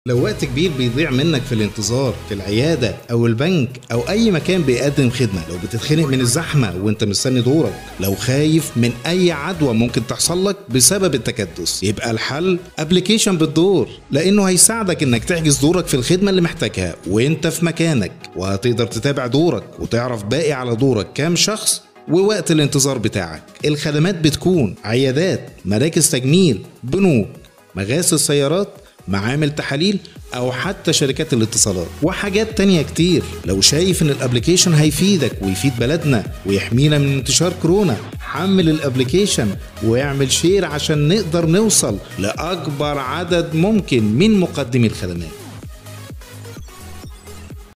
لو وقت كبير بيضيع منك في الانتظار في العيادة أو البنك أو أي مكان بيقدم خدمة لو بتتخنق من الزحمة وانت مستني دورك لو خايف من أي عدوى ممكن تحصل لك بسبب التكدس يبقى الحل ابلكيشن بالدور لأنه هيساعدك إنك تحجز دورك في الخدمة اللي محتاجها وانت في مكانك وهتقدر تتابع دورك وتعرف باقي على دورك كام شخص ووقت الانتظار بتاعك الخدمات بتكون عيادات مراكز تجميل بنوك مغاسل سيارات معامل تحاليل او حتى شركات الاتصالات وحاجات تانية كتير لو شايف ان الابليكيشن هيفيدك ويفيد بلدنا ويحمينا من انتشار كورونا حمل الابليكيشن واعمل شير عشان نقدر نوصل لاكبر عدد ممكن من مقدمي الخدمات